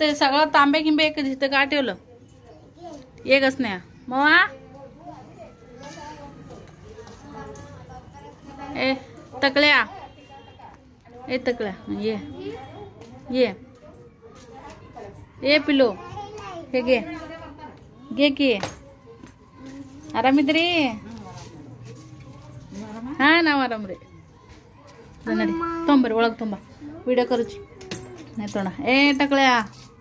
हे सगळं तांबे गिंबे एक इथं का ठेवलं एकच नाही मवा ए तकल्या ए तकल्या ये ये ಏ ಪಿಲ್ಲು ಹೇಗೆ ಗೇಕಿ ಆರಾಮಿದ್ರಿ ಹಾ ನಾವು ಆರಾಮ್ರಿ ಇದು ನಡಿ ತೊಂಬರಿ ಒಳಗೆ ತುಂಬ ವಿಡಿಯೋ ಕರುಚಿ ತೊಣ ಏ ಟಕಳ್या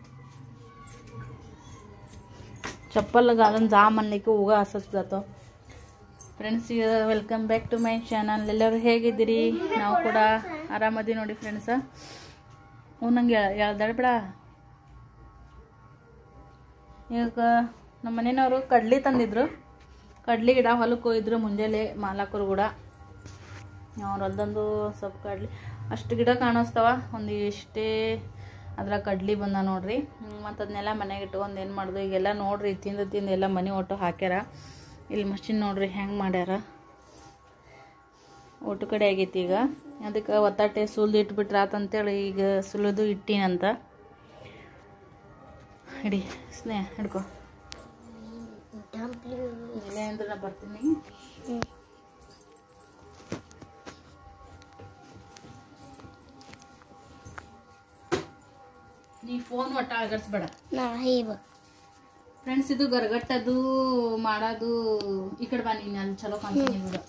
चप्पल घालून जा म्हणले की उगा असंच जातो friends welcome back to my channel ಎಲ್ಲರೂ ಹೇಗಿದ್ದೀರಿ ನಾವು ಕೂಡ ಆರಾಮದಿ ನೋಡಿ ಫ್ರೆಂಡ್ಸ ಹ್ಞೂ ನಂಗೆ ಎಳ್ದಾಡ್ ಬೇಡ ಈಗ ನಮ್ಮ ಮನೆಯವರು ಕಡ್ಲಿ ತಂದಿದ್ರು ಕಡ್ಲಿ ಗಿಡ ಹೊಲಕ್ಕೆ ಹೋಗಿದ್ರು ಮುಂಜಾನೆ ಮಾಲಕರು ಕೂಡ ಅವ್ರು ಹೊಲ್ದಂದು ಸ್ವಲ್ಪ ಕಡ್ಲಿ ಅಷ್ಟು ಗಿಡ ಕಾಣಿಸ್ತಾವ ಒಂದು ಇಷ್ಟೇ ಅದ್ರಾಗ ಕಡ್ಲಿ ಬಂದ ನೋಡ್ರಿ ಮತ್ತು ಅದನ್ನೆಲ್ಲ ಮನೆಗೆ ಇಟ್ಕೊಂಡು ಏನು ಮಾಡೋದು ಈಗೆಲ್ಲ ನೋಡ್ರಿ ತಿಂದು ತಿಂದು ಎಲ್ಲ ಮನೆ ಒಟ್ಟು ಹಾಕ್ಯಾರ ಇಲ್ಲಿ ಮಷಿನ್ ನೋಡ್ರಿ ಹೆಂಗೆ ಮಾಡ್ಯಾರ ಒಟ್ಟು ಕಡೆ ಆಗೈತಿ ಈಗ ಅದಕ್ಕೆ ಒತ್ತಾಟೆ ಸುಲ್ದು ಇಟ್ಬಿಟ್ರೆ ಆತಂತೇಳಿ ಈಗ ಸುಲಿದು ಇಟ್ಟಿನಂತ ಹಿಡಿ ಸ್ನೇಹ ಹಿಡ್ಕೊ ಇಲ್ಲೇ ಅಂದ್ರೆ ನಾ ಬರ್ತೀನಿ ನೀ ಫೋನ್ ಒಟ್ಟ ಅಗರ್ಸ್ಬೇಡ ಫ್ರೆಂಡ್ಸ್ ಇದು ಗರ್ಗಟ್ಟದು ಮಾಡೋದು ಈ ಕಡೆ ಬಾ ನೀನು ಅಲ್ಲಿ ಚಲೋ ಕಾಣ್ತೀನಿ ಬಿಡು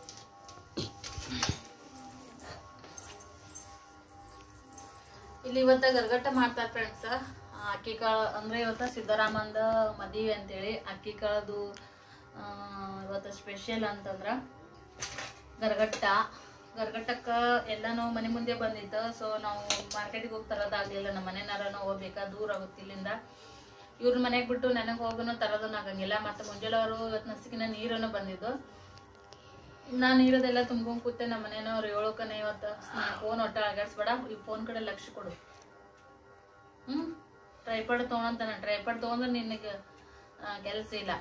ಇಲ್ಲಿ ಇವತ್ತ ಗರ್ಗಟ್ಟ ಮಾಡ್ತಾರೆ ಫ್ರೆಂಡ್ಸ್ ಅಕ್ಕಿ ಕಾಳು ಅಂದ್ರೆ ಇವತ್ತ ಸಿದ್ದರಾಮಂದ ಮದುವೆ ಅಂತೇಳಿ ಅಕ್ಕಿ ಕಾಳದು ಆ, ಇವತ್ತ ಸ್ಪೆಷಲ್ ಅಂತಂದ್ರ ಗರ್ಗಟ್ಟ ಗರ್ಗಟ್ಟಕ್ಕ ಎಲ್ಲಾನು ಮನೆ ಮುಂದೆ ಬಂದಿತ್ತು ಸೊ ನಾವು ಮಾರ್ಕೆಟಿಗೆ ಹೋಗಿ ತರೋದಾಗ್ಲಿಲ್ಲ ನಮ್ಮ ಮನೆನಾರನ ಹೋಗ್ಬೇಕಾ ದೂರ ಆಗುತ್ತೆ ಇಲ್ಲಿಂದ ಇವ್ರ ಮನೆಗೆ ಬಿಟ್ಟು ನನಗೆ ಹೋಗೋನು ತರೋದನ್ನ ಆಗಂಗಿಲ್ಲ ಮತ್ತೆ ಮುಂಜಾನೆ ಅವರು ಇವತ್ತು ನಸಿಕಿನ ನೀರನ್ನು ಬಂದಿದ್ದು ನಾನು ನೀರದೆಲ್ಲ ತುಂಬ್ಕೊಂಡ್ ಕೂತೆ ನಮ್ಮ ಮನೆಯವ್ರು ಏಳಕ್ಕನೆ ಇವತ್ತು ಫೋನ್ ಒಟ್ಟ ಅಗಾಡ್ಸ್ಬೇಡ ಈ ಫೋನ್ ಕಡೆ ಲಕ್ಷ್ಯ ಕೊಡು ಹ್ಮ್ ಟ್ರೈಪಾಡ್ ತೊಗೊಂತಾನ ಟ್ರೈಪಾಡ್ ತೊಗೊಂಡ್ರೆ ನಿನಗೆ ಕೆಲಸ ಇಲ್ಲ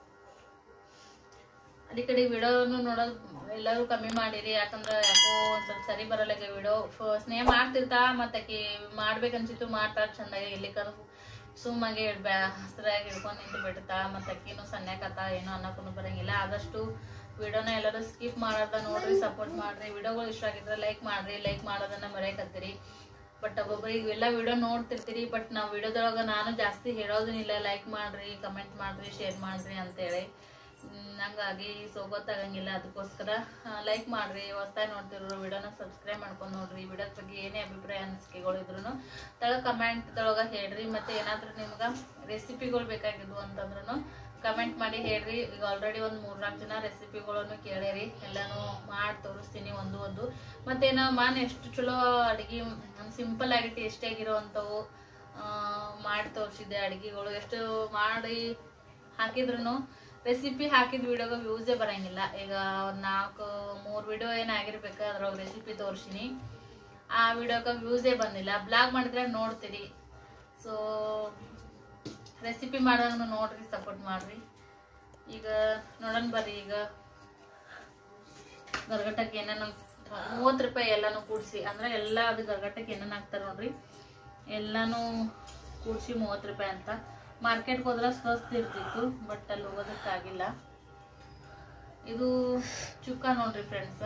ಅದಿ ಕಡೆ ವಿಡಿಯೋನು ನೋಡೋದು ಎಲ್ಲರೂ ಕಮ್ಮಿ ಮಾಡಿರಿ ಯಾಕಂದ್ರೆ ಯಾಕೋ ಒಂದ್ ಸ್ವಲ್ಪ ಸರಿ ಬರಲ್ಲ ವಿಡಿಯೋ ಸ್ನೇಹ ಮಾಡ್ತಿರ್ತಾ ಮತ್ತೆ ಆಕಿ ಮಾಡ್ಬೇಕನ್ಸಿತ್ತು ಮಾಡ್ತಾ ಚಂದಾಗಿ ಇಲ್ಲಿ ಕರ್ ಸುಮ್ಮಾಗೆ ಹಸ್ರಾಗಿ ಹಿಡ್ಕೊಂಡು ನಿಂತು ಬಿಡ್ತಾ ಮತ್ತೆ ಅಕ್ಕಿನೂ ಸಣ್ಣಕತ್ತ ಏನೋ ಅನ್ನಕ್ಕೂ ಬರಂಗಿಲ್ಲ ಆದಷ್ಟು ವಿಡಿಯೋನ ಎಲ್ಲರೂ ಸ್ಕಿಪ್ ಮಾಡಾರ್ದ ನೋಡ್ರಿ ಸಪೋರ್ಟ್ ಮಾಡ್ರಿ ವಿಡಿಯೋಗಳು ಇಷ್ಟ ಆಗಿದ್ರೆ ಲೈಕ್ ಮಾಡ್ರಿ ಲೈಕ್ ಮಾಡೋದನ್ನ ಮರೆಯಕತ್ತೀರಿ ಬಟ್ ಒಬ್ಬೊಬ್ರಿಗೆ ಇವೆಲ್ಲ ವಿಡಿಯೋ ನೋಡ್ತಿರ್ತೀರಿ ಬಟ್ ನಾವು ವಿಡಿಯೋದೊಳಗ ನಾನು ಜಾಸ್ತಿ ಹೇಳೋದನ್ನಿಲ್ಲ ಲೈಕ್ ಮಾಡ್ರಿ ಕಮೆಂಟ್ ಮಾಡ್ರಿ ಶೇರ್ ಮಾಡ್ರಿ ಅಂತೇಳಿ ಹ್ಮ್, ಹಂಗಾಗಿ ಸೊ ಗೊತ್ತಾಗಂಗಿಲ್ಲ ಅದಕ್ಕೋಸ್ಕರ ಲೈಕ್ ಮಾಡ್ರಿ ಹೊಸ್ದಾಗಿ ನೋಡ್ತಿರೋ ವಿಡಿಯೋನ ಸಬ್ಸ್ಕ್ರೈಬ್ ಮಾಡ್ಕೊಂಡು ನೋಡ್ರಿ ವಿಡಿಯೋದ ಬಗ್ಗೆ ಏನೇ ಅಭಿಪ್ರಾಯ ಅನಿಸಿಕೆಗಳು ಇದ್ರು ತಳ ಕಮೆಂಟ್ ದೊಳಗ ಹೇಳ್ರಿ ಮತ್ತೆ ಏನಾದ್ರೂ ನಿಮ್ಗೆ ರೆಸಿಪಿಗಳು ಬೇಕಾಗಿದ್ವು ಅಂತಂದ್ರೂ ಕಮೆಂಟ್ ಮಾಡಿ ಹೇಳ್ರಿ ಈಗ ಆಲ್ರೆಡಿ ಒಂದು ಮೂರ್ನಾಲ್ಕು ಜನ ರೆಸಿಪಿಗಳನ್ನು ಕೇಳಿರಿ ಎಲ್ಲಾನು ಮಾಡಿ ತೋರಿಸ್ತೀನಿ ಒಂದು ಒಂದು ಮತ್ತೇನೋ ಮಾನ್ ಎಷ್ಟು ಚಲೋ ಅಡಿಗೆ ಸಿಂಪಲ್ ಆಗಿ ಟೇಸ್ಟಿ ಆಗಿರೋವಂಥವು ಮಾಡಿ ತೋರಿಸಿದ್ದೆ ಅಡಿಗೆಗಳು ಎಷ್ಟು ಮಾಡಿ ಹಾಕಿದ್ರು ರೆಸಿಪಿ ಹಾಕಿದ ವಿಡಿಯೋಗೆ ವ್ಯೂಸೇ ಬರಂಗಿಲ್ಲ ಈಗ ಒಂದು ನಾಲ್ಕು ಮೂರು ವಿಡಿಯೋ ಏನಾಗಿರ್ಬೇಕು ಅದ್ರೊಳಗೆ ರೆಸಿಪಿ ತೋರಿಸಿನಿ ಆ ವಿಡಿಯೋಗೆ ವ್ಯೂಸೇ ಬಂದಿಲ್ಲ ಬ್ಲಾಗ್ ಮಾಡಿದ್ರೆ ನೋಡ್ತೀರಿ ಸೊ ರೆಸಿಪಿ ಮಾಡೋದನ್ನು ನೋಡ್ರಿ ಸಪೋರ್ಟ್ ಮಾಡ್ರಿ ಈಗ ನೋಡೋಣ ಬರ್ರಿ ಈಗ ಗರ್ಗಟ್ಟಕ್ಕೆ ಏನೇನು ಮೂವತ್ತು ರೂಪಾಯಿ ಎಲ್ಲಾನು ಕೂಡಿಸಿ ಅಂದ್ರೆ ಎಲ್ಲ ಅದು ಗರ್ಗಟ್ಟಕ್ಕೆ ಏನೇನು ಹಾಕ್ತಾರೆ ನೋಡ್ರಿ ಎಲ್ಲಾನು ಕೂಡಿಸಿ ಮೂವತ್ತು ರೂಪಾಯಿ ಅಂತ ಮಾರ್ಕೆಟ್ಗೆ ಹೋದ್ರೆ ಸ್ವಸ್ತ ಇರ್ತಿತ್ತು ಬಟ್ ಅಲ್ಲಿ ಹೋಗೋದಕ್ಕಾಗಿಲ್ಲ ಇದು ಚುಕ್ಕ ನೋಡ್ರಿ ಫ್ರೆಂಡ್ಸ್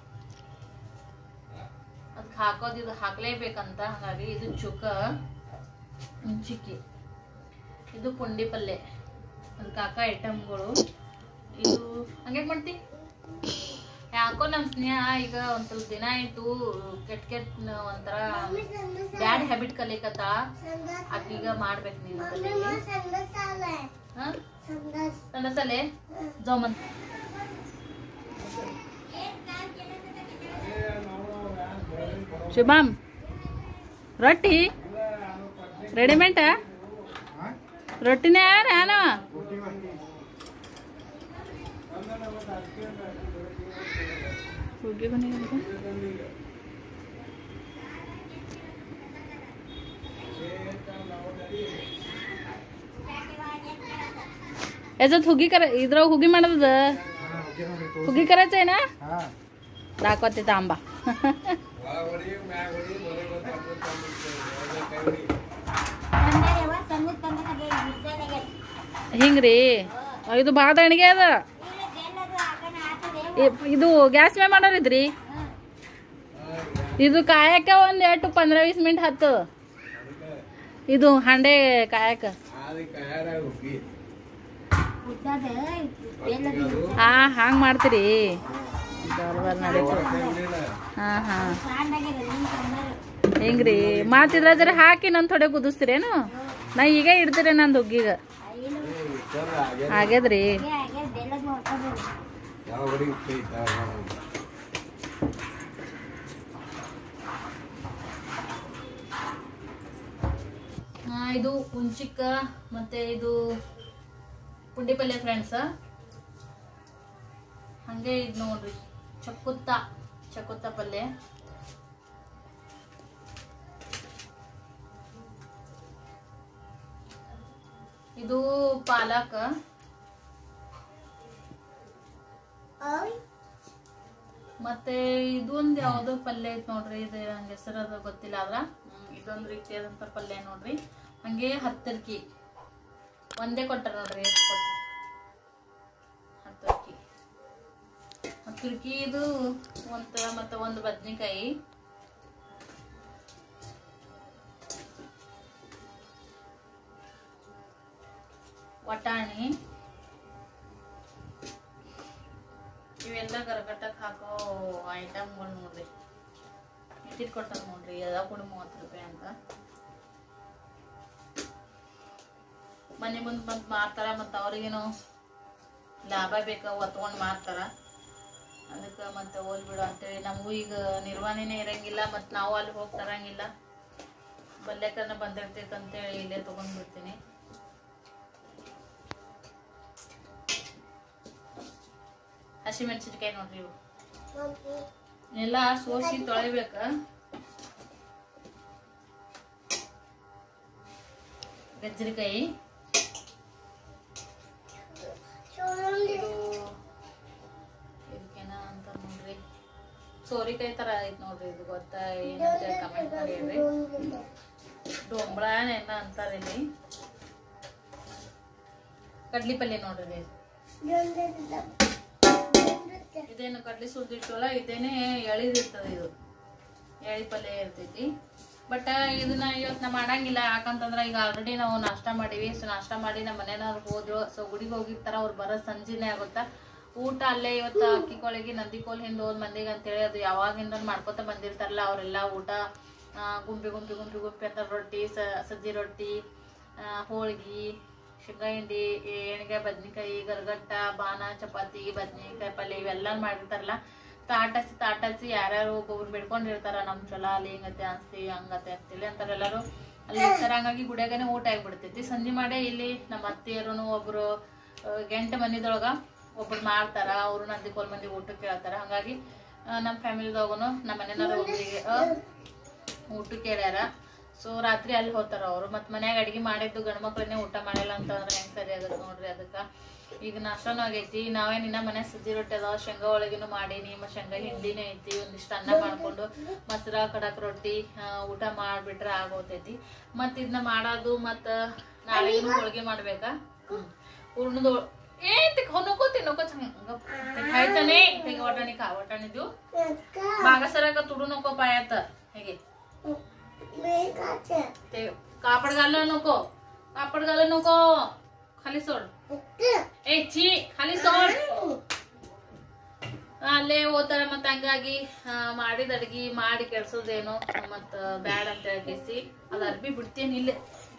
ಅದಕ್ಕೆ ಹಾಕೋದು ಇದು ಹಾಕ್ಲೇಬೇಕಂತ ಹಾಗಾಗಿ ಇದು ಚುಕ್ಕ ಚಿಕ್ಕಿ ಇದು ಪುಂಡಿ ಪಲ್ಯ ಅದಕ್ಕೆ ಹಾಕೋ ಐಟಮ್ಗಳು ಇದು ಹಂಗೆ ಮಾಡ್ತಿ ಯಾಕೋ ನಮ್ಮ ಸ್ನೇಹ ಈಗ ಒಂದ್ ಸ್ವಲ್ಪ ದಿನ ಆಯ್ತು ಕೆಟ್ಟ ಕೆಟ್ಟ ಒಂಥರ ಬ್ಯಾಡ್ ಹ್ಯಾಬಿಟ್ ಕಲಿಕತ್ತ ಆಕೀಗ ಮಾಡ್ಬೇಕು ನೀನು ಹಾ ಸಂಡಸಲೆ ಜೋಮನ್ ಶುಭಾಮ್ ರೊಟ್ಟಿ ರೆಡಿಮೇಟ ರೊಟ್ಟಿನೇ ಯಾನವ ಹುಡುಗಿ ಬಂದಿದೆ याच्यात हुगी करा इधर हुगी म्हणत हुगी करायचंय ना दाखवते तांबा वावडी मॅवडी बरे बरे ಹಿಂಗ್ರಿ ಇದು ಭಾಳ ಅಣಿಗೆ ಅದ ಇ- ಇದು ಗ್ಯಾಸ್ ಮೇ ಮಾಡೋರಿದ್ರಿ ಇದು ಕಾಯಕ ಒಂದ್ ಎಷ್ಟು ಪಂದ್ರ ವೀಸ್ ಮಿನಿಟ್ ಹತ್ತು ಇದು ಹಂಡೆ ಕಾಯಕ ಹಾ ಹಂಗ್ ಮಾಡ್ತೀರಿ ಬರ್ಬರ್ ನಡೀತು ಹಾ ಹಾ ಹಿಂಗ್ರಿ ಮಾತಿದ್ರ ಜರ ಹಾಕಿ ನನ್ ಥೊಡೆ ಕುದಿಸ್ತೀರೇನು ನಾ ಈಗ ಇಡ್ತೀರಿ ನಂದು ಹುಗ್ಗಿಗ ಆಗ್ಯದ್ರಿ ಹಾ ಇದು ಹುಂಚಿಕ್ಕ ಮತ್ತೆ ಇದು ಪುಂಡಿ ಪಲ್ಯ ಫ್ರೆಂಡ್ಸ್ ಹಂಗೆ ಇದು ನೋಡ್ರಿ ಚಕ್ಕುತ್ತ ಚಕ್ಕುತ್ತ ಪಲ್ಯ ಇದು ಪಾಲಕ ಮತ್ತೆ ಇದೊಂದು ಯಾವ್ದೋ ಪಲ್ಯ ಐತ್ ನೋಡ್ರಿ ಇದು ನಂಗೆ ಹೆಸರು ಅದು ಗೊತ್ತಿಲ್ಲ ಅದ್ರ ಹ್ಮ್, ಇದೊಂದು ರೀತಿಯಾದಂತ ಪಲ್ಯ ನೋಡ್ರಿ ಹಂಗೆ ಹತ್ತರ್ಕಿ ಒಂದೇ ಕೊಟ್ಟಾರ ನೋಡ್ರಿ ಎಷ್ಟು ಕೊಟ್ಟ ಹತ್ತರ್ಕಿ ಹತ್ತರ್ಕಿ ಇದು ಒಂದ್ ಮತ್ತೆ ಒಂದು ಬದ್ನಿಕಾಯಿ ವಟಾಣಿ ಇವೆಲ್ಲ ಗರಗಟ್ಟಕ್ಕೆ ಹಾಕೋ ಐಟಮ್ಗಳು ನೋಡ್ರಿ ಇಟ್ಟಿಟ್ ಕೊಟ್ಟಾರ ನೋಡ್ರಿ ಎಲ್ಲ ಕೂಡ ಮೂವತ್ತು ರೂಪಾಯಿ ಅಂತ ಮನೆ ಮುಂದೆ ಬಂದು ಮಾರ್ತಾರ ಮತ್ತು ಅವ್ರಿಗೇನು ಲಾಭ ಬೇಕಾ ಒತ್ಕೊಂಡು ಮಾರ್ತಾರ ಅದಕ್ಕೆ ಮತ್ತೆ ಹೋಲ್ ಬಿಡು ಅಂತೇಳಿ ನಮಗೂ ಈಗ ನಿರ್ವಹಣೆನೇ ಇರಂಗಿಲ್ಲ ಮತ್ತು ನಾವು ಅಲ್ಲಿ ಹೋಗಿ ತರಂಗಿಲ್ಲ ಬಲ್ಲೆಕನ್ನ ಬಂದಿರ್ತೈತೆ ಅಂತೇಳಿ ಇಲ್ಲೇ ತೊಗೊಂಡ್ಬಿಡ್ತೀನಿ ಹಸಿಮೆಣಸಿನ್ಕಾಯಿ ನೋಡ್ರಿ ಇವು ಎಲ್ಲ ಸೋಸಿ ತೊಳಿಬೇಕ ಗಜ್ಜರಿಕಾಯಿ ಇದು ಇದಕ್ಕೇನ ಅಂತ ನೋಡ್ರಿ ಸೋರಿಕಾಯಿ ತರ ಐತ್ ನೋಡ್ರಿ ಇದು ಗೊತ್ತಾ ಏನಂತ ಕಮೆಂಟ್ ಮಾಡಿ ಹೇಳ್ರಿ ಡೊಂಬಳ ಏನ ಅಂತಾರ ಇಲ್ಲಿ ಕಡ್ಲಿ ಪಲ್ಯ ನೋಡ್ರಿ ಇದು. ಇದೇನು ಕಡ್ಲಿ ಸುಲ್ದಿಟ್ಟವಲ್ಲ ಇದೇನೆ ಎಳಿದಿರ್ತದೆ ಇದು ಎಳಿ ಪಲ್ಯ ಇರ್ತೈತಿ ಬಟ್ ಇದನ್ನ ಇವತ್ತು ನಾ ಮಾಡಂಗಿಲ್ಲ ಯಾಕಂತಂದ್ರ ಈಗ ಆಲ್ರೆಡಿ ನಾವು ನಾಷ್ಟ ಮಾಡೀವಿ ಸೊ ನಾಷ್ಟ ಮಾಡಿ ನಮ್ಮ ಮನೆಯವ್ರು ಹೋದ್ರು ಸೊ ಗುಡಿಗೆ ಹೋಗಿರ್ತಾರ ಅವ್ರು ಬರೋ ಸಂಜೆನೆ ಆಗುತ್ತಾ ಊಟ ಅಲ್ಲೇ ಇವತ್ತು ಅಕ್ಕಿ ಕೋಳಿಗೆ ನಂದಿ ಕೋಲ್ ಹಿಂದ್ ಹೋದ್ ಮಂದಿಗೆ ಅಂತೇಳಿ ಅದು ಯಾವಾಗಿಂದ ಮಾಡ್ಕೊತ ಬಂದಿರ್ತಾರಲ್ಲ ಅವರೆಲ್ಲ ಊಟ ಆ, ಗುಂಪಿ ಗುಂಪಿ ಗುಂಪಿ ಗುಂಪಿ ಅಂತ ರೊಟ್ಟಿ ಸ- ಸಜ್ಜಿ ರೊಟ್ಟಿ ಆ, ಹೋಳ್ಗಿ ಶೇಂಗಾ ಹಿಂಡಿ ಎಣ್ಗಾಯಿ ಬದ್ನಿಕಾಯಿ ಗರ್ಗಟ್ಟ ಬಾನ ಚಪಾತಿ ಬದ್ನಿಕಾಯಿ ಪಲ್ಯ ಇವೆಲ್ಲ ಮಾಡಿರ್ತಾರಲ್ಲ ತಾಟಸಿ ತಾಟಸಿ ಯಾರ್ಯಾರು ಒಬ್ಬೊಬ್ರು ಬಿಡ್ಕೊಂಡಿರ್ತಾರ ನಮ್ ಚಲೋ ಅಲ್ಲಿ ಹಿಂಗತ್ತೆ ಅನ್ಸ್ತಿ ಹಂಗತ್ತೆ ಅಂತೇಳಿ ಅಂತಾರ ಎಲ್ಲಾರು ಅಲ್ಲಿ ಇರ್ತಾರ ಹಂಗಾಗಿ ಗುಡಿಯಾಗನೆ ಊಟ ಆಗ್ಬಿಡ್ತೈತಿ ಸಂಜೆ ಮಾಡೇ ಇಲ್ಲಿ ನಮ್ಮ ಅತ್ತಿಯರು ಒಬ್ರು ಆ, ಗಂಟೆ ಮನಿದೊಳಗ ಒಬ್ರು ಮಾಡ್ತಾರ ಅವ್ರು ನಂದಿ ಕೋಲ್ ಮಂದಿ ಊಟಕ್ಕೆ ಕೇಳ್ತಾರ ಹಂಗಾಗಿ ಆ, ನಮ್ಮ ಫ್ಯಾಮಿಲಿದೊಳಗನು ನಮ್ಮ ಮನೆಯವ್ರ ಒಬ್ರಿಗೆ ಆ, ಊಟಕ್ಕೆ ಹೇಳ್ಯಾರ ಸೊ ರಾತ್ರಿ ಅಲ್ಲಿ ಹೋಗ್ತಾರ ಅವ್ರು ಮತ್ ಮನ್ಯಾಗ ಅಡಿಗೆ ಮಾಡಿದ್ದು ಗಂಡ್ ಮಕ್ಳನ್ನೇ ಊಟ ಮಾಡಿಲ್ಲ ಅಂತಂದ್ರೆ ಹೆಂಗ್ ಸರಿ ಆಗತ್ತೆ ನೋಡ್ರಿ ಅದಕ್ಕ ಈಗ ನಾಷ್ಟನೂ ಆಗೈತಿ ನಾವೇನ್ ಇನ್ನ ಮನೆ ಸಜ್ಜಿ ರೊಟ್ಟಿ ಅದಾವ ಶೇಂಗಾ ಒಳಗಿನೂ ಮಾಡೀನಿ ಮತ್ತ್ ಶೇಂಗಾ ಹಿಂಡಿನೂ ಐತಿ ಒಂದಿಷ್ಟು ಅನ್ನ ಮಾಡ್ಕೊಂಡು ಮೊಸರ ಕಡಕ್ ರೊಟ್ಟಿ ಆ, ಊಟ ಮಾಡ್ಬಿಟ್ರೆ ಆಗೋತೈತಿ ಮತ್ ಇದನ್ನ ಮಾಡೋದು ಮತ್ತ ನಾಳೆಗೂ ಹೋಳಿಗೆ ಮಾಡ್ಬೇಕಾ ಹ್ಮ್ ಹೂರ್ಣದ ಏ ತಿಕ್ ಹೊನ್ನಕೋ ತಿನ್ನಕೋ ಚಂಗ खायचं ते वाटाणे खा वाटाणे देऊ मागा सरा तुडू नको पायात हे घे ते कापड घालू नको कापड घालू नको खाली सोड ಏ ಛೀ ಖಾಲಿ ಸೋಡ್ ಅಲ್ಲೇ ಹೋತಾರ ಮತ್ತ ಹಂಗಾಗಿ ಆ, ಮಾಡಿದ ಅಡ್ಗಿ ಮಾಡಿ ಕೆಡ್ಸೋದೇನೋ ಮತ್ತ ಬ್ಯಾಡ್ ಅಂತ ಹೇಳಿ ಅದ ಅರ್ಬಿ ಬಿಡ್ತೇನೆ ಇಲ್ಲೇ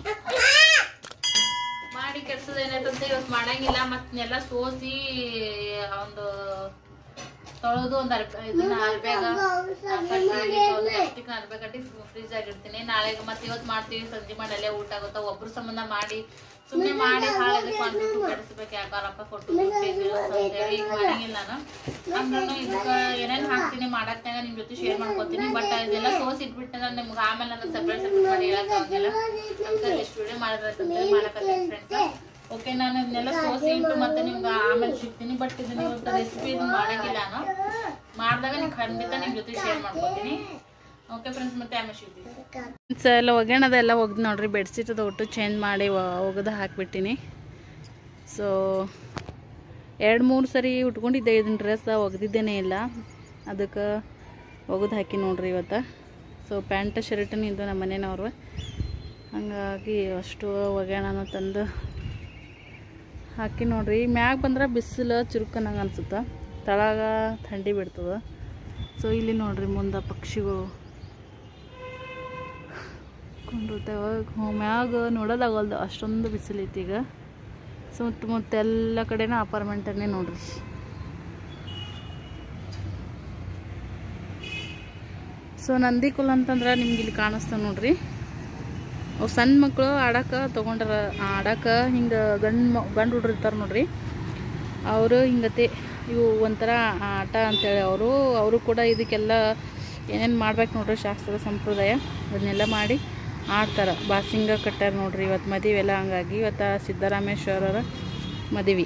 ಮಾಡಿ ಕೆಡ್ಸೋದ್ ಏನಾಯ್ತಂತ ಇವತ್ತು ಮಾಡಂಗಿಲ್ಲ ಮತ್ ನೆಲ್ಲ ಸೋಸಿ ಒಂದು ತೊಳೆದು ಒಂದ್ ಅರ್ಬ ಇದನ್ನ ಅರ್ಬ್ಯಾಗ ಪ್ಲಾಸ್ಟಿಕ್ ಅರ್ಬೆ ಕಟ್ಟಿ ಫ್ರಿಜ್ ಆಗಿರ್ತೀನಿ ನಾಳೆ ಮತ್ತೆ ಇವತ್ತು ಮಾಡ್ತೀವಿ ಸಂಜೆ ಮಾಡಿ ಅಲ್ಲೇ ಊಟ ಆಗುತ್ತಾ ಒಬ್ರು ಸಂಬಂಧ ಮಾಡಿ ಸುಮ್ನೆ ಮಾಡಿ ಹಾಳೆ ಕ್ವಾಂಟಿಟಿ ಕೆಡಿಸ್ಬೇಕು ಯಾಕ ರೊಕ್ಕ ಕೊಟ್ಟು ಅಂತೇಳಿ ಈಗ ಮಾಡಂಗಿಲ್ಲ ನಾನು ಅಂದ್ರೂ ಇದಕ್ಕ ಏನೇನ್ ಹಾಕ್ತೀನಿ ಮಾಡಕ್ನಾಗ ನಿಮ್ ಜೊತೆ ಶೇರ್ ಮಾಡ್ಕೊತೀನಿ ಬಟ್ ಇದೆಲ್ಲ ಸೋಸ್ ಇಟ್ಬಿಟ್ಟಂದ್ರೆ ನಿಮ್ಗೆ ಆಮೇಲೆ ನಾನು ಸಪ್ರೇಟ್ ಸಪ್ರೇಟ್ ಮಾಡಿ ಹೇಳಕ್ ಆಗಂಗಿಲ್ಲ ನಮ್ಗೆ ಎಷ್ಟು ವಿಡಿಯೋ ಮಾಡಿದ್ರೆ ಮಾಡಕತ್ತೀನಿ ಫ್ರೆಂಡ್ಸ್ ಓಕೆ ನಾನು ಇದನ್ನೆಲ್ಲ ಸೋಸಿ ಇಟ್ಟು ಮತ್ತೆ ನಿಮ್ಗೆ ಆಮೇಲೆ ಸಿಗ್ತೀನಿ ಬಟ್ ಇದನ್ನ ಇವತ್ತು ರೆಸಿಪಿ ಇದನ್ನ ಮಾಡಂಗಿಲ್ಲ ನಾನು ಮಾಡಿದಾಗ ನೀವು ಖಂಡಿತ ನಿಮ್ ಜೊತೆ ಶೇರ್ ಮಾಡ್ಕೊತೀನಿ ಓಕೆ ಫ್ರೆಂಡ್ಸ್ ಮತ್ತೆ ಆಮೇಲೆ ಸಿಗ್ತೀನಿ ಎಲ್ಲ ಒಗ್ಗರಣದ ಎಲ್ಲ ಒಗ್ದು ನೋಡ್ರಿ ಬೆಡ್ಶೀಟ್ ಅದು ಒಟ್ಟು ಚೇಂಜ್ ಮಾಡಿ ಒ- ಒಗ್ದು ಹಾಕ್ಬಿಟ್ಟಿನಿ ಸೊ ಎರಡು ಮೂರು ಸರಿ ಉಟ್ಕೊಂಡಿದ್ದೆ ಇದನ್ನ ಡ್ರೆಸ್ ಒಗ್ದಿದ್ದೇನೆ ಇಲ್ಲ ಅದಕ್ಕೆ ಒಗದು ಹಾಕಿ ನೋಡ್ರಿ ಇವತ್ತು ಸೊ ಪ್ಯಾಂಟ್ ಶರ್ಟನ್ನು ಇದು ನಮ್ಮ ಮನೆಯವ್ರು ಹಾಗಾಗಿ ಅಷ್ಟು ಒಗ್ಯಾಣನ ತಂದು ಹಾಕಿ ನೋಡ್ರಿ ಮ್ಯಾಗ ಬಂದ್ರೆ ಬಿಸಿಲು ಚುರುಕನಂಗೆ ಅನ್ಸುತ್ತೆ ತಳಗ ಥಂಡಿ ಬಿಡ್ತದೆ ಸೊ ಇಲ್ಲಿ ನೋಡ್ರಿ ಮುಂದೆ ಪಕ್ಷಿಗಳು ಕೊಂಡಿರ್ತಾವೆ ಮ್ಯಾಗ ನೋಡೋದಾಗಲ್ದು ಅಷ್ಟೊಂದು ಬಿಸಿಲೈತಿ ಈಗ ಸುತ್ತಮುತ್ತ ಎಲ್ಲ ಕಡೆನೂ ಅಪಾರ್ಟ್ಮೆಂಟನ್ನೇ ನೋಡ್ರಿ ಸೊ ನಂದಿಕುಲ್ ಅಂತಂದ್ರೆ ನಿಮ್ಗೆ ಇಲ್ಲಿ ಕಾಣಿಸ್ತಾವ ನೋಡ್ರಿ ಅವು ಸಣ್ಣ ಮಕ್ಕಳು ಆಡಕ್ಕೆ ತೊಗೊಂಡ್ರ ಆಡಕ್ಕೆ ಹಿಂಗೆ ಗಂಡು ಗಂಡು ಹುಡ್ರು ಇರ್ತಾರೆ ನೋಡ್ರಿ ಅವರು ಹಿಂಗತೆ ಇವು ಒಂಥರ ಆಟ ಅಂತೇಳಿ ಅವರು ಅವರು ಕೂಡ ಇದಕ್ಕೆಲ್ಲ ಏನೇನು ಮಾಡ್ಬೇಕು ನೋಡ್ರಿ ಶಾಸ್ತ್ರ ಸಂಪ್ರದಾಯ ಅದನ್ನೆಲ್ಲ ಮಾಡಿ ಆಡ್ತಾರೆ ಬಾಸಿಂಗ ಕಟ್ಟಾರ ನೋಡ್ರಿ ಇವತ್ತು ಮದುವೆ ಎಲ್ಲ ಹಂಗಾಗಿ ಇವತ್ತು ಸಿದ್ದರಾಮೇಶ್ವರರ ಮದುವೆ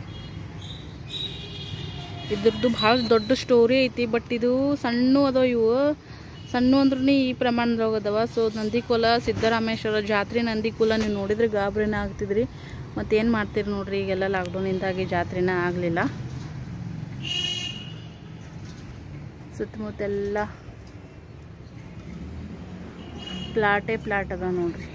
ಇದ್ರದ್ದು ಭಾಳ ದೊಡ್ಡ ಸ್ಟೋರಿ ಐತಿ ಬಟ್ ಇದು ಸಣ್ಣ ಅದಾವ ಇವು ಸಣ್ಣ ಅಂದ್ರೂ ಈ ಪ್ರಮಾಣದಾಗ ಅದಾವ ಸೊ ನಂದಿಕುಲ ಸಿದ್ದರಾಮೇಶ್ವರ ಜಾತ್ರೆ ನಂದಿಕುಲ ನೀವು ನೋಡಿದ್ರೆ ಗಾಬರಿನ ಆಗ್ತಿದ್ರಿ ಮತ್ತೇನು ಮಾಡ್ತೀರಿ ನೋಡ್ರಿ ಈಗೆಲ್ಲ ಲಾಕ್ಡೌನಿಂದಾಗಿ ಜಾತ್ರೆನ ಆಗಲಿಲ್ಲ ಸುತ್ತಮುತ್ತೆಲ್ಲ ಪ್ಲಾಟೇ ಪ್ಲಾಟ್ ಅದ ನೋಡ್ರಿ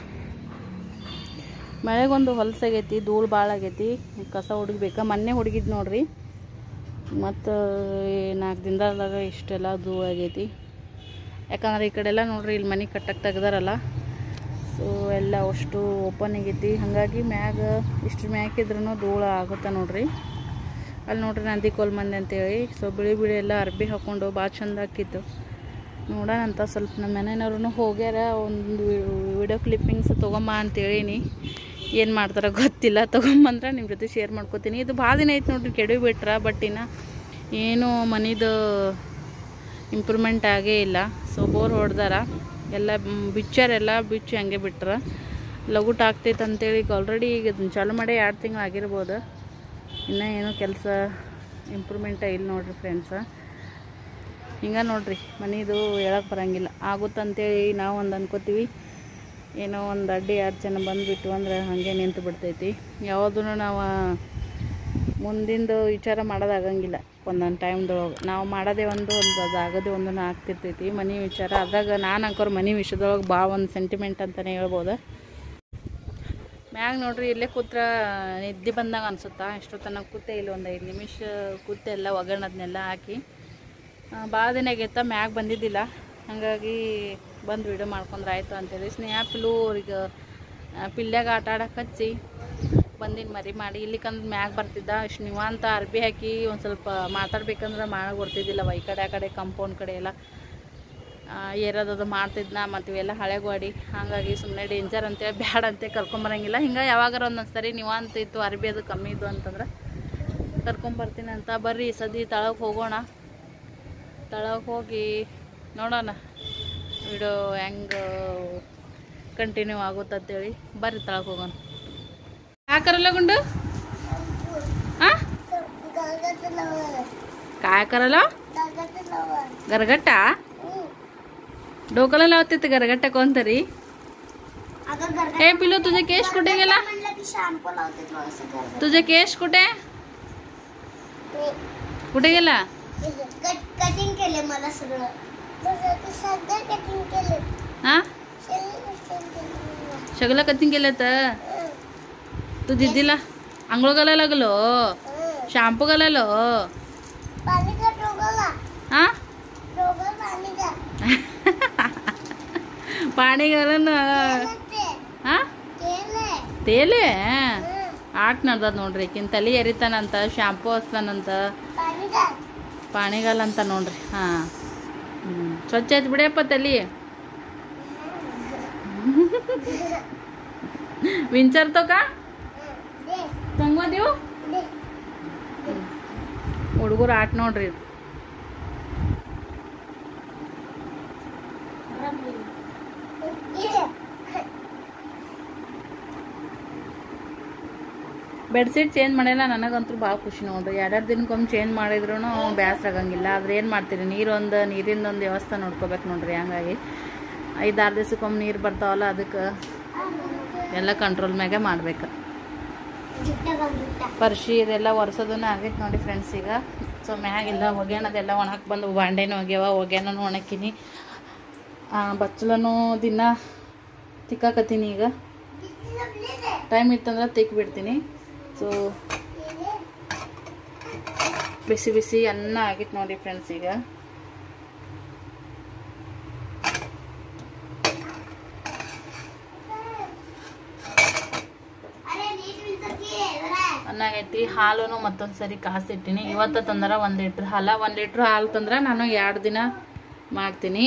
ಮಳೆಗೊಂದು ಹೊಲಸಾಗೈತಿ ಧೂಳು ಭಾಳ ಆಗೈತಿ ಕಸ ಹುಡುಗ್ಬೇಕಾ ಮೊನ್ನೆ ಹುಡುಗಿದ್ ನೋಡ್ರಿ ಮತ್ತು ನಾಲ್ಕು ದಿನದಾಗ ಇಷ್ಟೆಲ್ಲ ಧೂಳು ಆಗೈತಿ ಯಾಕಂದ್ರೆ ಈ ಕಡೆ ಎಲ್ಲ ನೋಡ್ರಿ ಇಲ್ಲಿ ಮನೆ ಕಟ್ಟಕ್ಕೆ ತೆಗ್ದಾರಲ್ಲ ಸೊ ಎಲ್ಲ ಅಷ್ಟು ಓಪನ್ ಆಗೈತಿ ಹಾಗಾಗಿ ಮ್ಯಾಗ ಇಷ್ಟು ಮ್ಯಾಕಿದ್ರೂ ಧೂಳು ಆಗುತ್ತೆ ನೋಡ್ರಿ ಅಲ್ಲಿ ನೋಡ್ರಿ ನಂದಿ ಕೋಲ್ ಮಂದಿ ಅಂತೇಳಿ ಸೊ ಬಿಳಿ ಬಿಳಿ ಎಲ್ಲ ಅರ್ಬಿ ಹಾಕ್ಕೊಂಡು ಭಾಳ ಚಂದ ಆಕಿತ್ತು ನೋಡೋಣ ಅಂತ ಸ್ವಲ್ಪ ನಮ್ಮ ಮನೆಯವ್ರು ಹೋಗ್ಯಾರ ಒಂದು ವಿಡಿಯೋ ಕ್ಲಿಪ್ಪಿಂಗ್ಸ್ ತೊಗೊಂಬ ಅಂತೇಳೀನಿ ಏನು ಮಾಡ್ತಾರ ಗೊತ್ತಿಲ್ಲ ತೊಗೊಂಬಂದ್ರೆ ನಿಮ್ಮ ಜೊತೆ ಶೇರ್ ಮಾಡ್ಕೋತೀನಿ ಇದು ಭಾಳ ದಿನ ಐತೆ ನೋಡ್ರಿ ಕೆಡವಿ ಬಿಟ್ರ ಬಟ್ ಇನ್ನು ಏನು ಮನಿದು ಇಂಪ್ರೂವ್ಮೆಂಟ್ ಆಗೇ ಇಲ್ಲ ಸೊ ಬೋರ್ ಹೊಡ್ದಾರ ಎಲ್ಲ ಬಿಚ್ಚಾರೆಲ್ಲ ಬಿಚ್ಚಿ ಹಂಗೆ ಬಿಟ್ರ ಲಗುಟ್ ಆಗ್ತೈತೆ ಅಂತೇಳಿ ಈಗ ಆಲ್ರೆಡಿ ಈಗ ಇದನ್ನ ಚಾಲು ಮಾಡಿ ಎರಡು ತಿಂಗಳು ಆಗಿರ್ಬೋದು ಇನ್ನೂ ಏನೋ ಕೆಲಸ ಇಂಪ್ರೂವ್ಮೆಂಟ ಇಲ್ಲ ನೋಡ್ರಿ ಫ್ರೆಂಡ್ಸ ಹಿಂಗೆ ನೋಡ್ರಿ ಮನಿದು ಹೇಳಕ್ಕೆ ಬರಂಗಿಲ್ಲ ಆಗುತ್ತಂತೇಳಿ ನಾವು ಒಂದು ಅನ್ಕೋತೀವಿ ಏನೋ ಒಂದು ಅಡ್ಡಿ ಎರಡು ಜನ ಬಂದುಬಿಟ್ಟು ಅಂದ್ರೆ ಹಾಗೆ ನಿಂತು ಬಿಡ್ತೈತಿ ಯಾವುದೂ ನಾವು ಮುಂದಿಂದು ವಿಚಾರ ಮಾಡೋದಾಗಂಗಿಲ್ಲ ಒಂದೊಂದು ಟೈಮ್ದೊಳಗೆ ನಾವು ಮಾಡೋದೇ ಒಂದು ಒಂದು ಅದು ಆಗೋದೇ ಒಂದನ್ನು ಆಗ್ತಿರ್ತೈತಿ ಮನೆ ವಿಚಾರ ಅದ್ರಾಗ ನಾನು ಹಾಕೋರು ಮನೆ ವಿಷಯದೊಳಗೆ ಭಾಳ ಒಂದು ಸೆಂಟಿಮೆಂಟ್ ಅಂತಲೇ ಹೇಳ್ಬೋದು ಮ್ಯಾಗ ನೋಡ್ರಿ ಇಲ್ಲೇ ಕೂತ್ರ ನಿದ್ದೆ ಬಂದಾಗ ಅನ್ಸುತ್ತಾ ಇಷ್ಟು ತನಕ ಕೂತೆ ಇಲ್ಲಿ ಒಂದು ಐದು ನಿಮಿಷ ಕೂತೆ ಎಲ್ಲ ಒಗ್ಗರಣದನ್ನೆಲ್ಲ ಹಾಕಿ ಭಾಳ ದಿನ ಆಗೈತ ಮ್ಯಾಗ ಬಂದಿದ್ದಿಲ್ಲ ಹಾಗಾಗಿ ಬಂದು ವಿಡಿಯೋ ಮಾಡ್ಕೊಂಡ್ರೆ ಆಯಿತು ಅಂತೇಳಿ ಸ್ನೇಹ ಪಿಲ್ಲು ಅವ್ರಿಗೆ ಪಿಲ್ಯಾಗ ಆಟ ಆಡಕ್ಕೆ ಹಚ್ಚಿ ಬಂದಿನ ಮರಿ ಮಾಡಿ ಇಲ್ಲಿಕಂದ್ರೆ ಮ್ಯಾಗ ಬರ್ತಿದ್ದ ಇಷ್ಟು ನಿವಾಂತ ಅರ್ಬಿ ಹಾಕಿ ಒಂದು ಸ್ವಲ್ಪ ಮಾತಾಡ್ಬೇಕಂದ್ರೆ ಮಾಡಕ್ಕೆ ಬರ್ತಿದ್ದಿಲ್ಲ ಈ ಕಡೆ ಆ ಕಡೆ ಕಂಪೌಂಡ್ ಕಡೆ ಎಲ್ಲ ಏರೋದದು ಮಾಡ್ತಿದ್ನ ಮತ್ತು ಇವೆಲ್ಲ ಹಳೆ ಗೋಡಿ ಹಾಗಾಗಿ ಸುಮ್ಮನೆ ಡೇಂಜರ್ ಅಂತೇಳಿ ಬ್ಯಾಡ ಅಂತೇಳಿ ಕರ್ಕೊಂಬರಂಗಿಲ್ಲ ಹಿಂಗೆ ಯಾವಾಗಾರ ಒಂದೊಂದು ಸರಿ ನಿವಾಂತ ಇತ್ತು ಅರ್ಬಿ ಅದು ಕಮ್ಮಿ ಇದ್ದು ಅಂತಂದ್ರೆ ಕರ್ಕೊಂಬರ್ತೀನಿ ಅಂತ ಬರ್ರಿ ಈ ಸದಿ ತಳಗೆ ಹೋಗೋಣ ತಳಗೆ ಹೋಗಿ ನೋಡೋಣ ವಿಡಿಯೋ ಹೆಂಗೆ ಕಂಟಿನ್ಯೂ ಆಗುತ್ತಂತೇಳಿ ಬರ್ರಿ ತಳಗೆ ಹೋಗೋಣ ಯಾಕರಲ್ಲ ಗುಂಡು ಹಾಂ काय करायला गरगट्टा डोक्याला लावते ते गरगट्टा कोणतरी हे पिलू तुझे केश कुठे गेला शॅम्पू लावते थोडस तुझे केश कुठे कुठे गेला कटिंग केले मला सगळं सगळं कटिंग केले हा सगळं कटिंग केलं तर तू दिदीला आंघोळ घालायला लागलो शॅम्पू घालायलो पाणी का डोगाला हा डोगा पाणी का पाणी घालून ते ಹಾ केले ತೇಲೆ ಆಟ ನಡ್ದದ ನೋಡ್ರಿ ಈಕಿನ ತಲೆ ಎರಿತಾನಂತ ಶಾಂಪೂ ಹಚ್ತಾನಂತ पाणी का ಪಾಣಿಗಾಲ ಅಂತ ನೋಡ್ರಿ ಹಾ ಹ್ಮ್ ಸ್ವಚ್ಛ ಆಯ್ತು ಬಿಡಿಯಪ್ಪ ತಲಿ ವಿಂಚರ್तो का दे ಸಂಗಮ ದೇವು दे ಹುಡುಗರು ಆಟ ನೋಡ್ರಿ ಇದು. ये ಬೆಡ್ಶೀಟ್ ಚೇಂಜ್ ಮಾಡಿಲ್ಲ ನನಗಂತೂ ಭಾಳ ಖುಷಿ ನೋಡ್ರಿ ಎರಡೆರಡು ದಿನಕ್ಕೊಮ್ಮೆ ಚೇಂಜ್ ಮಾಡಿದ್ರು ಬ್ಯಾಸ್ರ ಆಗಂಗಿಲ್ಲ ಆದ್ರೆ ಏನು ಮಾಡ್ತೀರಿ ನೀರೊಂದು ನೀರಿಂದೊಂದು ಒಂದು ವ್ಯವಸ್ಥೆ ನೋಡ್ಕೋಬೇಕು ನೋಡ್ರಿ ಹಂಗಾಗಿ ಐದಾರು ದಿವ್ಸಕ್ಕೊಮ್ಮೆ ನೀರು ಬರ್ತಾವಲ್ಲ ಅದಕ್ಕೆ ಎಲ್ಲ ಕಂಟ್ರೋಲ್ ಮ್ಯಾಗೆ ಮಾಡ್ಬೇಕು ಗಿಟ್ಟ ಬಂದ್ಬಿಟ್ಟ ಪರ್ಶಿ ಇದೆಲ್ಲ ಒರೆಸೋದನ್ನ ಆಗೈತೆ ನೋಡಿ ಫ್ರೆಂಡ್ಸ್ ಈಗ ಸೊ ಮ್ಯಾಗೆಲ್ಲ ಒಗ್ಯಾಣದೆಲ್ಲ ಒಣಕ್ಕೆ ಬಂದು ಬಾಂಡೆನೂ ಒಗ್ಯಾವ ಒಗ್ಯಾನೂ ಒಣಕ್ಕಿನಿ ಬಚ್ಚಲನು ದಿನ ತಿಕ್ಕಾಕತ್ತೀನಿ ಈಗ ಟೈಮ್ ಇತ್ತಂದ್ರೆ ತಿಕ್ ಬಿಡ್ತೀನಿ ಸೊ ಬಿಸಿ ಬಿಸಿ ಅನ್ನ ಆಗಿತ್ತು ನೋಡಿ ಫ್ರೆಂಡ್ಸ್ ಈಗ ಅರೆ ನೀರು ನಿಲ್ಸಕ್ಕೆ ಅನ್ನ ಆಗೈತಿ ಹಾಲು ಮತ್ತೊಂದು ಸರಿ ಕಾಸಿಟ್ಟಿನಿ ಇವತ್ತು ತಂದ್ರೆ ಒಂದು ಲೀಟ್ರ್ ಹಾಲ ಒಂದು ಲೀಟ್ರ್ ಹಾಲು ತಂದ್ರೆ ನಾನು ಎರಡು ದಿನ ಮಾಡ್ತೀನಿ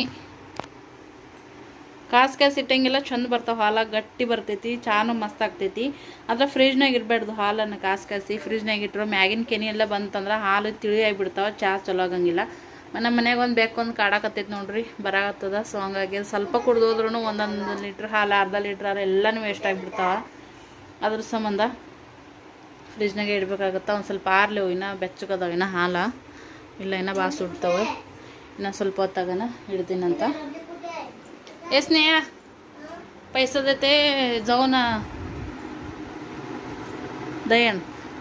ಕಾಸು ಕಾಸು ಇಟ್ಟಂಗೆಲ್ಲ ಚಂದ ಬರ್ತಾವ ಹಾಲ ಗಟ್ಟಿ ಬರ್ತೈತಿ ಚಾನು ಮಸ್ತ್ ಆಗ್ತೈತಿ ಆದ್ರೆ ಫ್ರಿಜ್ನಾಗ ಇರಬಾರ್ದು ಹಾಲನ್ನು ಕಾಸು ಕಾಸಿ ಫ್ರಿಜ್ನಾಗ ಇಟ್ಟರು ಮ್ಯಾಗಿನ ಕೆನಿ ಎಲ್ಲ ಬಂತಂದ್ರೆ ಹಾಲು ತಿಳಿ ಆಗಿಬಿಡ್ತಾವ ಚಾ ಚಲೋ ಆಗಂಗಿಲ್ಲ ನಮ್ಮ ಮನ್ಯಾಗ ಒಂದು ಬೇಕೊಂದು ಕಾಡಾಕತ್ತೈತಿ ನೋಡ್ರಿ ಬರಾಕತ್ತದ ಸೊ ಹಂಗಾಗಿ ಅದ್ ಸ್ವಲ್ಪ ಕುಡ್ದೋದ್ರೂ ಒಂದೊಂದು ಲೀಟ್ರ್ ಹಾಲು ಅರ್ಧ ಲೀಟ್ರ್ ಹಾಲು ಎಲ್ಲನೂ ವೇಸ್ಟ್ ಆಗಿಬಿಡ್ತಾವ ಅದ್ರ ಸಂಬಂಧ ಫ್ರಿಜ್ನಾಗ ಇಡ್ಬೇಕಾಗತ್ತ ಒಂದು ಸ್ವಲ್ಪ ಆರ್ಲೇವು ಇನ್ನು ಬೆಚ್ಚಗದಾವ ಇನ್ನು ಹಾಲ ಇಲ್ಲ ಇನ್ನು ಭಾಳ ಸುಡ್ತಾವೆ ಇನ್ನು ಸ್ವಲ್ಪ ಹೊತ್ತಾಗನ ಇಡ್ತೀನಂತ ए स्नेहा पैसा देते जाऊ ना दयण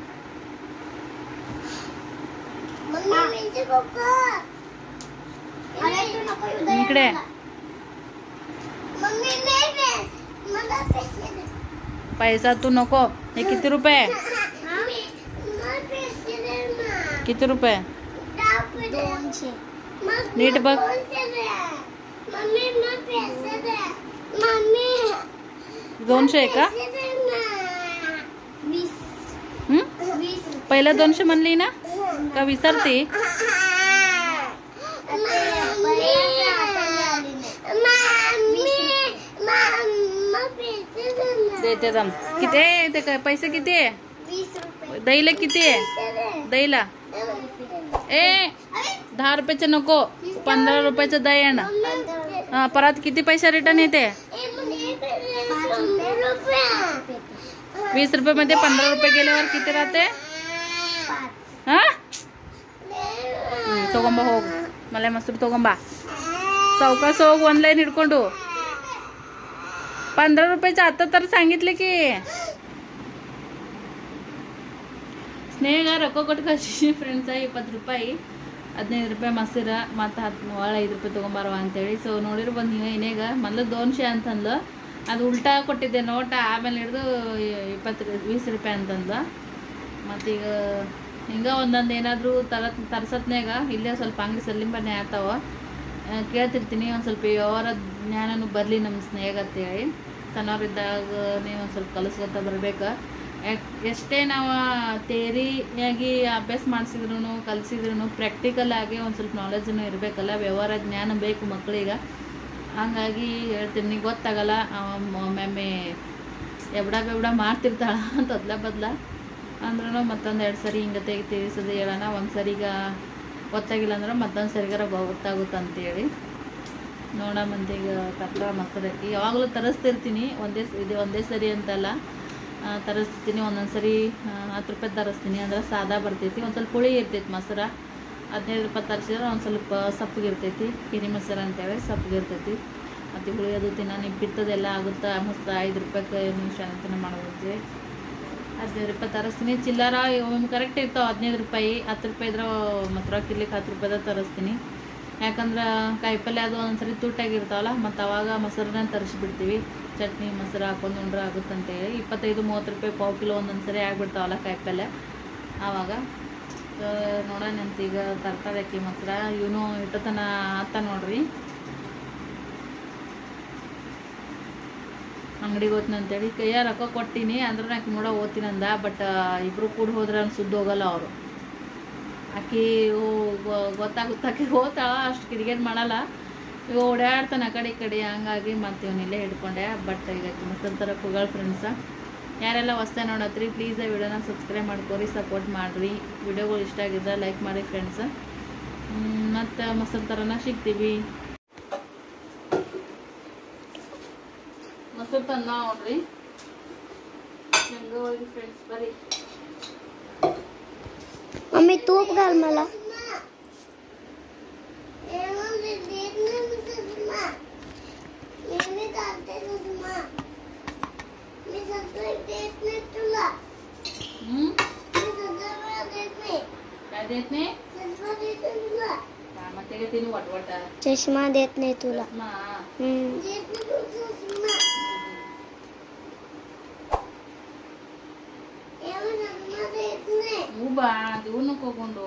मम्मी ಮೆಂತ್ಯ ಕೊಕ್ಕೋ ಅರೆ तू नको येऊ दे इकडे मम्मी नाही मला पैसे दे पैसा तू नको हे किती रुपये मम्मी मला पैसे दे ना किती रुपये दोनशे नीट बघ. मम्मी मला पैसे दे मम्मी दोनशे आहे का पैसे दे ना वीस हं? वीस पहिलं दोनशे म्हणली ना का विसरती देते दम किती आहे ते काय पैसे किती आहे दहीला किती आहे दहीला ए दहा रुपयाचं नको पंधरा रुपयाचं दही आहे ना हा, परत किती पैसे रिटर्न येते वीस रुपये मध्ये पंधरा रुपये गेल्यावर किती राहते हा ಹ್ಮ್, ತಗೊಂಬ ಹೋಗು ಮಲೆ ಮೊಸರು ತಗೊಂಬ चौकास ಹೋಗಿ ಒಂದ್ ಲೈನ್ ಹಿಡ್ಕೊಂಡು पंधरा रुपयाचं आता तर सांगितले की ಸ್ನೇಹ ರೊಕ್ಕ ಕೊಟ್ಟು ಕಳ್ಸಿ ಫ್ರೆಂಡ್ಸ ಇಪ್ಪತ್ತು ರೂಪಾಯಿ ಹದಿನೈದು ರೂಪಾಯಿ ಮೊಸರ ಮತ್ತು ಹತ್ತು ಒಳ ಐದು ರೂಪಾಯಿ ತೊಗೊಂಬಾರವ ಅಂತೇಳಿ ಸೊ ನೋಡಿರ್ಬೋದು ನೀವು ಏನೇಗ ಮೊದಲು ದೋನ್ಶೆ ಅಂತಂದು ಅದು ಉಲ್ಟಾ ಕೊಟ್ಟಿದ್ದೆ ನೋಟ ಆಮೇಲೆ ಹಿಡಿದು ಇಪ್ಪತ್ತು ವೀಸ್ ರೂಪಾಯಿ ಅಂತಂದು ಮತ್ತೀಗ ಹಿಂಗೆ ಒಂದೊಂದು ಏನಾದರೂ ತರ ತರ್ಸತ್ನ್ಯಾಗ ಇಲ್ಲೇ ಸ್ವಲ್ಪ ಅಂಗಡಿ ಸಲ್ಲಿಂಬನೆ ಆಗ್ತಾವ ಆ, ಕೇಳ್ತಿರ್ತೀನಿ ಒಂದು ಸ್ವಲ್ಪ ವ್ಯವಹಾರ ಜ್ಞಾನನೂ ಬರಲಿ ನಮ್ಮ ಸ್ನೇಹ ಅಂತೇಳಿ ಸಣ್ಣವ್ರಿದ್ದಾಗ ನೀವು ಒಂದು ಸ್ವಲ್ಪ ಕಲಿಸ್ಕೊತ ಬರ್ಬೇಕು ಯಾಕ್- ಎಷ್ಟೇ ನಾವು ತೇರಿಯಾಗಿ ಅಭ್ಯಾಸ ಮಾಡಿಸಿದ್ರು ಕಲಿಸಿದ್ರು ಪ್ರಾಕ್ಟಿಕಲ್ ಆಗಿ ಒಂದು ಸ್ವಲ್ಪ ನಾಲೆಜನ್ನು ಇರಬೇಕಲ್ಲ ವ್ಯವಹಾರ ಜ್ಞಾನ ಬೇಕು ಮಕ್ಕಳಿಗೆ ಹಂಗಾಗಿ ಹೇಳ್ತೀನಿ ಗೊತ್ತಾಗಲ್ಲ ಒಮ್ಮೊಮ್ಮೆ ಎಬ್ಡ ಬೆಬ್ಡ ಮಾಡ್ತಿರ್ತಾಳ ತೊದ್ಲ ಬದ್ಲ ಅಂದ್ರೂ ಮತ್ತೊಂದು ಎರಡು ಸರಿ ಹಿಂಗೆ ತೆಗಿ ತಿಳಿಸೋದು ಹೇಳೋಣ ಒಂದು ಸರಿಗ ಗೊತ್ತಾಗಿಲ್ಲ ಅಂದ್ರೆ ಮತ್ತೊಂದು ಸರಿಗಾರ ಗೊತ್ತಾಗುತ್ತೆ ಅಂತೇಳಿ ನೋಡಮಂತ ಈಗ ಕರ್ದ ಮೊಸರು ಹಾಕಿ ಯಾವಾಗಲೂ ತರಿಸ್ತಿರ್ತೀನಿ ಒಂದೇ ಸ- ಇದು ಒಂದೇ ಸರಿ ಅಂತಲ್ಲ ಆ, ತರಿಸ್ತೀನಿ ಒಂದೊಂದು ಸರಿ ಆ, ಹತ್ತು ರೂಪಾಯಿ ತರಿಸ್ತೀನಿ ಅಂದ್ರೆ ಸಾದಾ ಬರ್ತೈತಿ ಒಂದು ಸ್ವಲ್ಪ ಹುಳಿ ಇರ್ತೈತಿ ಮೊಸರ ಹದಿನೈದು ರೂಪಾಯಿ ತರಿಸಿದ್ರೆ ಒಂದು ಸ್ವಲ್ಪ ಸಪ್ಪಗಿರ್ತೈತಿ ಕಿರಿ ಮೊಸರು ಅಂತೇಳಿ ಸಪ್ಪಗಿರ್ತೈತಿ ಮತ್ತು ಹುಳಿ ಅದು ತಿನ್ನ ನಿಪ್ಪಿತ್ತದೆಲ್ಲ ಆಗುತ್ತೆ ಮಸ್ತ್ ಐದು ರೂಪಾಯಿಗೆ ನೀವು ಶಾಂತಿನ ಮಾಡ್ಬೋದು ಹದಿನೈದು ರೂಪಾಯಿ ತರಿಸ್ತೀನಿ ಚಿಲ್ಲರ ಒಮ್ಮೆ ಕರೆಕ್ಟ್ ಇರ್ತಾವೆ ಹದಿನೈದು ರೂಪಾಯಿ ಹತ್ತು ರೂಪಾಯಿ ಇದ್ರೆ ಮತ್ತು ರೊಕ್ಕ ಇರ್ಲಿಕ್ಕೆ ಹತ್ತು ರೂಪಾಯಿದಾಗ ತರಿಸ್ತೀನಿ ಯಾಕಂದ್ರೆ ಕಾಯಿಪಲ್ಯ ಅದು ಒಂದ್ಸರಿ ತುಟ್ಟಾಗಿರ್ತಾವಲ್ಲ ಮತ್ತು ಅವಾಗ ಮೊಸರನ್ನ ತರಿಸ್ಬಿಡ್ತೀವಿ ಚಟ್ನಿ ಮೊಸರು ಹಾಕೊಂಡು ಉಂಡ್ರೆ ಆಗುತ್ತಂತೇಳಿ ಇಪ್ಪತ್ತೈದು ಮೂವತ್ತು ರೂಪಾಯಿ ಪಾವು ಕಿಲೋ ಒಂದೊಂದು ಸರಿ ಆಗ್ಬಿಡ್ತಾವಲ್ಲ ಕಾಯಿಪಲ್ಯ ಆವಾಗ ಆ, ನೋಡೋಣ ಅಂತ ಈಗ ತರ್ತಾಳೆ ಆಕಿ ಮೊಸರ ಇವನು ಇಟ್ಟತನ ಆತ ನೋಡ್ರಿ ಅಂಗಡಿಗೆ ಹೋಗ್ತೀನಿ ಅಂತೇಳಿ ಕೈಯ ರೊಕ್ಕ ಕೊಟ್ಟಿನಿ ಅಂದ್ರೆ ಆಕಿ ನೋಡ ಓದ್ತೀನಿ ಅಂದ ಬಟ್ ಇಬ್ರು ಕೂಡ ಹೋದ್ರೆ ಅವ್ನು ಸುದ್ದಿ ಹೋಗಲ್ಲ ಅವರು ಆಕಿ ಗೊತ್ತಾಗುತ್ತೆ ಆಕಿ ಹೋಗ್ತಾಳ ಅಷ್ಟು ಕಿಡಿಗೇಟ್ ಮಾಡಲ್ಲ ಇವ ಓಡಾಡ್ತಾನೆ ಆ ಕಡೆ ಈ ಕಡೆ ಹಂಗಾಗಿ ಮತ್ತೆ ಇವನಿಲ್ಲೇ ಹಿಡ್ಕೊಂಡೆ ಬಟ್ ಈಗ ಮೊಸರು ಥರ ಕುಗಳ ಫ್ರೆಂಡ್ಸ ಯಾರೆಲ್ಲ ಹೊಸ್ತಾ ನೋಡತ್ರಿ ಪ್ಲೀಸ್ ಆ ವಿಡಿಯೋನ ಸಬ್ಸ್ಕ್ರೈಬ್ ಮಾಡ್ಕೊರಿ ಸಪೋರ್ಟ್ ಮಾಡಿರಿ ವಿಡಿಯೋಗಳು ಇಷ್ಟ ಆಗಿದ್ರೆ ಲೈಕ್ ಮಾಡಿ ಫ್ರೆಂಡ್ಸ್ ಮತ್ತು ಮೊಸರು ಥರನ ಸಿಗ್ತೀವಿ ಮೊಸರು ತಂದ ನೋಡ್ರಿ ಹೆಂಗ ಹೋಗಿ ಫ್ರೆಂಡ್ಸ್ ಬರ್ರಿ मम्मी तूप घाल मला तुला ಅದೇತ್ನೆ चष्मा देत नाही तुला ಮತ್ತೆ ತಿನ್ನು ಒಟ್ ಒಟ್ಟ चष्मा देत नाही तुला ಚಸ್ಮಾ देत नाही तुला चष्मा एवढं चष्मा देत नाही ಹೂ ಬಾ ದೇವ್ರನ್ನ ಹೋಗ್ಕೊಂಡು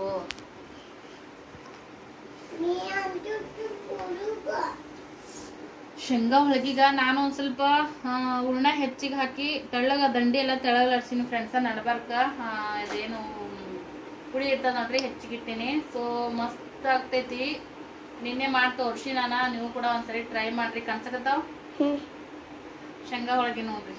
मी आमच्या बोलू का ಶೇಂಗಾ ಒಳಗೀಗ ನಾನು ಒಂದ್ ಸ್ವಲ್ಪ ಆ, ಹೂರ್ಣ ಹೆಚ್ಚಿಗೆ ಹಾಕಿ ತೆಳ್ಳಗ ದಂಡಿ ಎಲ್ಲ ತೆಳಗ ಲಡ್ಸಿನಿ ಫ್ರೆಂಡ್ಸ ನಡ್ಬಾರ್ಕ ಆ, ಇದೇನು ಪುಡಿ ಇರ್ತದ ನೋಡ್ರಿ ಹೆಚ್ಚಿಗೆ ಇಟ್ಟೀನಿ ಸೊ ಮಸ್ತ್ ಆಗ್ತೈತಿ ನಿನ್ನೆ ಮಾಡಿ ತೋರ್ಸಿ ನಾನ ನೀವು ಕೂಡ ಒಂದ್ಸರಿ ಟ್ರೈ ಮಾಡ್ರಿ ಕನ್ಸಕತ್ತಾವ ಶೇಂಗಾ ಒಳಗೆ ನೋಡ್ರಿ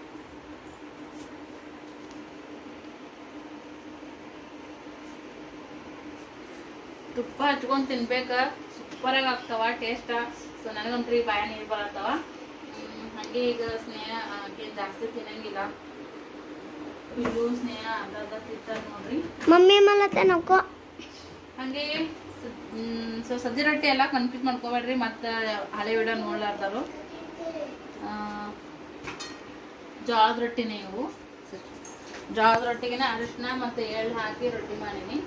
ತುಪ್ಪ ಹಚ್ಕೊಂಡ್ ತಿನ್ಬೇಕ ಸೂಪರ್ ಆಗಿ ಆಗ್ತಾವ ಟೇಸ್ಟ್ ಸೊ ನನಗಂತೂ ಈ ಬಾಯ ನೀರು ಬರತ್ತಾವ ಹ್ಮ್, ಹಂಗೆ ಈಗ ಸ್ನೇಹ ಆಕೆ ಜಾಸ್ತಿ ತಿನ್ನಂಗಿಲ್ಲ ಇದು ಸ್ನೇಹ ಅರ್ಧ ಅರ್ಧ ತಿಂತಾರ ನೋಡ್ರಿ मम्मी मला तर नको ಹಂಗೆ ಸೊ ಸಜ್ಜಿ ರೊಟ್ಟಿ ಎಲ್ಲ ಕನ್ಫ್ಯೂಸ್ ಮಾಡ್ಕೋಬೇಡ್ರಿ ಮತ್ತೆ ಹಳೆ ವಿಡಿಯೋ ನೋಡ್ಲಾರ್ದಾರು ಆ, ಜೋಳದ ರೊಟ್ಟಿನೇ ಇವು ಜೋಳದ ರೊಟ್ಟಿಗೆನ ಅರಿಶಿನ ಮತ್ತೆ ಎಳ್ಳು ಹಾಕಿ ರೊಟ್ಟಿ ಮಾಡೀನಿ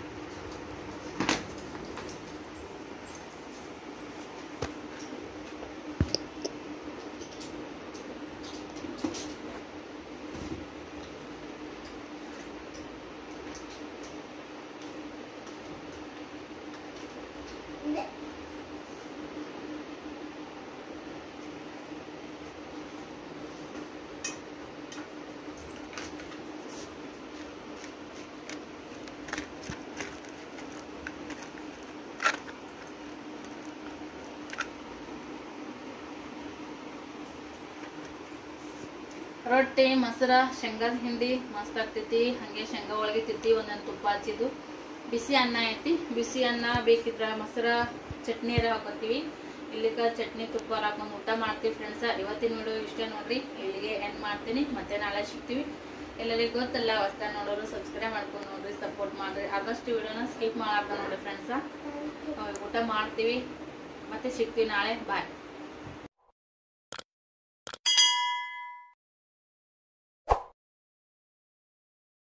ರೊಟ್ಟಿ ಮೊಸರ ಶೇಂಗಾದ ಹಿಂಡಿ ಮಸ್ತ್ ಆಗ್ತೈತಿ ಹಂಗೆ ಶೇಂಗಾ ಒಳಗೆ ತಿದ್ದಿ ಒಂದೊಂದು ತುಪ್ಪ ಹಚ್ಚಿದ್ದು ಬಿಸಿ ಅನ್ನ ಐತಿ ಬಿಸಿ ಅನ್ನ ಬೇಕಿದ್ರ ಮೊಸರ ಚಟ್ನಿ ಹಾಕೋತೀವಿ ಇಲ್ಲಿಗ ಚಟ್ನಿ ತುಪ್ಪ ಹಾಕೊಂಡು ಊಟ ಮಾಡ್ತೀವಿ ಫ್ರೆಂಡ್ಸ ಇವತ್ತಿನ ವಿಡಿಯೋ ಇಷ್ಟ ನೋಡ್ರಿ ಇಲ್ಲಿಗೆ ಎಂಡ್ ಮಾಡ್ತೀನಿ ಮತ್ತೆ ನಾಳೆ ಸಿಗ್ತೀವಿ ಎಲ್ಲರಿಗೂ ಗೊತ್ತಲ್ಲ ಹೊಸ ನೋಡೋರು ಸಬ್ಸ್ಕ್ರೈಬ್ ಮಾಡ್ಕೊಂಡು ನೋಡ್ರಿ ಸಪೋರ್ಟ್ ಮಾಡ್ರಿ ಆದಷ್ಟು ವಿಡಿಯೋನ ಸ್ಕಿಪ್ ಮಾಡಾರ್ದ ನೋಡ್ರಿ ಫ್ರೆಂಡ್ಸ ಊಟ ಮಾಡ್ತೀವಿ ಮತ್ತೆ ಸಿಗ್ತೀವಿ ನಾಳೆ ಬಾಯ್